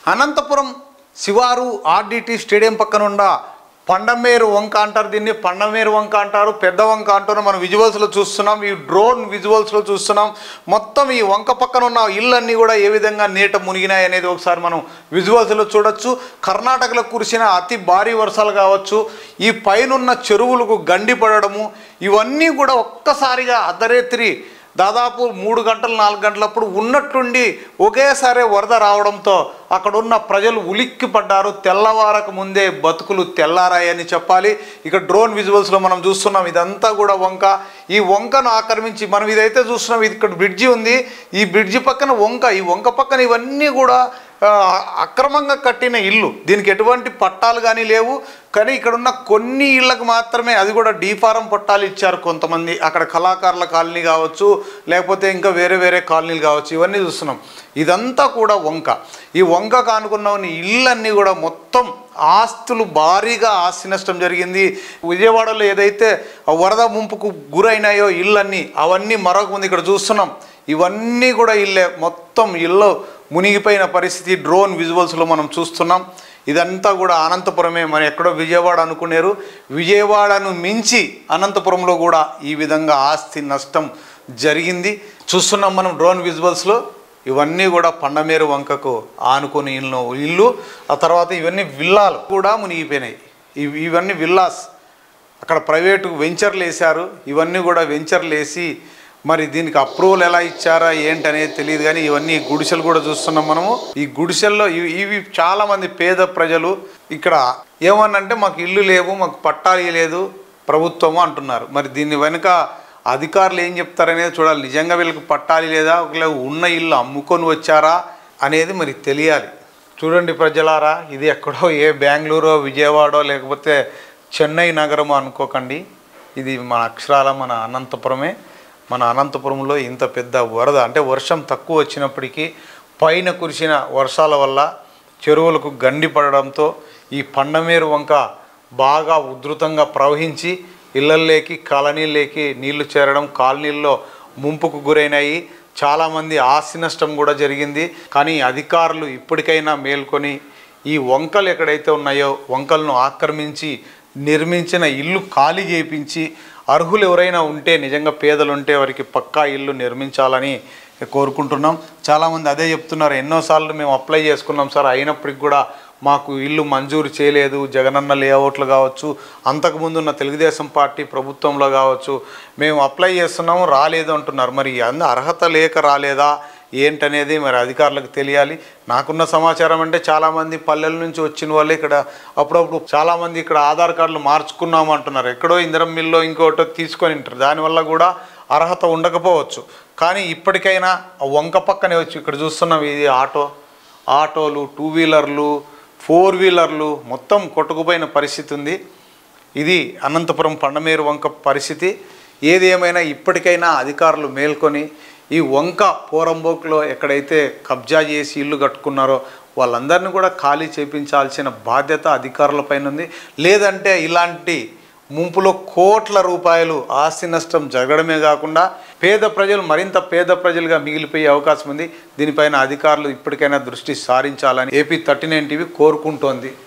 అనంతపురం శివారు RDT stadium పక్కన ఉన్న పండమేరు వంక అంటారు దీన్ని పండమేరు వంక అంటారు పెద్ద వంక అంటారు మనం విజువల్స్లో చూస్తున్నాం ఈ డ్రోన్ విజువల్స్లో చూస్తున్నాం మొత్తం ఈ వంక పక్కన ఉన్న ఇళ్ళన్నీ కూడా ఏ విధంగా నీట మునిగినాయి అనేది ఒకసారి మనం విజువల్స్లో చూడొచ్చు కర్ణాటకలో కురిసిన అతి భారీ వర్షాలు కావచ్చు ఈ పైనున్న చెరువులకు గండి పడడము ఇవన్నీ కూడా ఒక్కసారిగా అర్ధరేత్రి దాదాపు మూడు గంటలు నాలుగు గంటలప్పుడు ఉన్నట్టుండి ఒకేసారి వరద రావడంతో అక్కడున్న ప్రజలు ఉలిక్కి పడ్డారు తెల్లవారక ముందే బతుకులు తెల్లారాయని చెప్పాలి ఇక డ్రోన్ విజువల్స్లో మనం చూస్తున్నాం ఇదంతా కూడా వంక ఈ వంకను ఆక్రమించి మనం ఇదైతే చూస్తున్నాం ఇది ఇక్కడ బ్రిడ్జి ఉంది ఈ బ్రిడ్జి పక్కన వంక ఈ వంక పక్కన ఇవన్నీ కూడా ఆ, అక్రమంగా కట్టిన ఇల్లు దీనికి ఎటువంటి పట్టాలు కానీ లేవు కానీ ఇక్కడ ఉన్న కొన్ని ఇళ్ళకు మాత్రమే అది కూడా డీఫారం పట్టాలు ఇచ్చారు కొంతమంది అక్కడ కళాకారుల కాలనీ కావచ్చు లేకపోతే ఇంకా వేరే వేరే కాలనీలు కావచ్చు ఇవన్నీ చూస్తున్నాం ఇదంతా కూడా వంక ఈ వంక కానుకున్న ఉన్న ఇళ్ళన్నీ కూడా మొత్తం ఆస్తులు భారీగా ఆస్తి నష్టం జరిగింది విజయవాడలో ఏదైతే ఆ వరద ముంపుకు గురైనాయో ఇళ్ళన్నీ అవన్నీ మరొక ముందు ఇక్కడ చూస్తున్నాం ఇవన్నీ కూడా ఇల్లే మొత్తం ఇల్లు మునిగిపోయిన పరిస్థితి డ్రోన్ విజువల్స్లో మనం చూస్తున్నాం ఇదంతా కూడా అనంతపురమే మనం ఎక్కడో విజయవాడ అనుకునేరు విజయవాడను మించి అనంతపురంలో కూడా ఈ విధంగా ఆస్తి నష్టం జరిగింది చూస్తున్నాం మనం డ్రోన్ విజువల్స్లో ఇవన్నీ కూడా పండమేరు వంకకు ఆనుకొని ఇల్లు ఇల్లు ఆ తర్వాత ఇవన్నీ విల్లాలు కూడా మునిగిపోయినాయి ఇవి ఇవన్నీ విల్లాస్ అక్కడ ప్రైవేటు వెంచర్లు వేశారు ఇవన్నీ కూడా వెంచర్లు వేసి మరి దీనికి అప్రూవల్ ఎలా ఇచ్చారా ఏంటి అనేది తెలియదు కానీ ఇవన్నీ గుడిసెలు కూడా చూస్తున్నాం మనము ఈ గుడిసెల్లో ఇవి ఇవి చాలామంది పేద ప్రజలు ఇక్కడ ఏమన్నంటే మాకు ఇల్లు లేవు మాకు పట్టాలు లేదు ప్రభుత్వము అంటున్నారు మరి దీని వెనుక అధికారులు ఏం చెప్తారనేది చూడాలి నిజంగా వీళ్ళకి పట్టాలి లేదా ఒకవేళ ఉన్న ఇల్లు అమ్ముకొని వచ్చారా అనేది మరి తెలియాలి చూడండి ప్రజలారా ఇది ఎక్కడో ఏ బెంగళూరో విజయవాడో లేకపోతే చెన్నై నగరం అనుకోకండి ఇది మన అక్షరాల మన అనంతపురమే మన అనంతపురంలో ఇంత పెద్ద వరద అంటే వర్షం తక్కువ వచ్చినప్పటికీ పైన కురిసిన వర్షాల వల్ల చెరువులకు గండి పడడంతో ఈ పండమేరు వంక బాగా ఉధృతంగా ప్రవహించి ఇళ్లల్లోకి కాలనీల్లోకి నీళ్లు చేరడం కాలనీల్లో ముంపుకు గురైనాయి చాలామంది ఆస్తి నష్టం కూడా జరిగింది కానీ అధికారులు ఇప్పటికైనా మేల్కొని ఈ వంకలు ఎక్కడైతే ఉన్నాయో వంకలను ఆక్రమించి నిర్మించిన ఇల్లు ఖాళీ చేయించి అర్హులు ఎవరైనా ఉంటే నిజంగా పేదలు ఉంటే వారికి పక్కా ఇల్లు నిర్మించాలని కోరుకుంటున్నాం చాలామంది అదే చెప్తున్నారు ఎన్నోసార్లు మేము అప్లై చేసుకున్నాం సార్ అయినప్పటికి కూడా మాకు ఇల్లు మంజూరు చేయలేదు జగనన్న లేఅవుట్లు కావచ్చు అంతకుముందు ఉన్న తెలుగుదేశం పార్టీ ప్రభుత్వంలో కావచ్చు మేము అప్లై చేస్తున్నాము రాలేదు అంటున్నారు మరి అంద అర్హత లేక రాలేదా ఏంటనేది మరి అధికారులకు తెలియాలి నాకున్న సమాచారం అంటే చాలామంది పల్లెల నుంచి వచ్చిన వాళ్ళు ఇక్కడ అప్పుడప్పుడు చాలామంది ఇక్కడ ఆధార్ కార్డులు మార్చుకున్నాము అంటున్నారు ఎక్కడో ఇందిరం మిల్లో ఇంకోటో తీసుకొని ఉంటారు దానివల్ల కూడా అర్హత ఉండకపోవచ్చు కానీ ఇప్పటికైనా ఆ వంక పక్కనే వచ్చి ఇక్కడ చూస్తున్నాం ఇది ఆటో ఆటోలు టూ వీలర్లు ఫోర్ వీలర్లు మొత్తం కొట్టుకుపోయిన పరిస్థితి ఉంది ఇది అనంతపురం పండమేరు వంక పరిస్థితి ఏది ఏమైనా ఇప్పటికైనా అధికారులు మేల్కొని ఈ వంక పోరంబోక్లో ఎక్కడైతే కబ్జా చేసి ఇల్లు కట్టుకున్నారో వాళ్ళందరినీ కూడా ఖాళీ చేపించాల్సిన బాధ్యత అధికారులపైన ఉంది లేదంటే ఇలాంటి ముంపులో కోట్ల రూపాయలు ఆస్తి నష్టం జరగడమే కాకుండా పేద ప్రజలు మరింత పేద ప్రజలుగా మిగిలిపోయే అవకాశం ఉంది దీనిపైన అధికారులు ఇప్పటికైనా దృష్టి సారించాలని ఏపీ థర్టీ నైన్ టీవీ కోరుకుంటోంది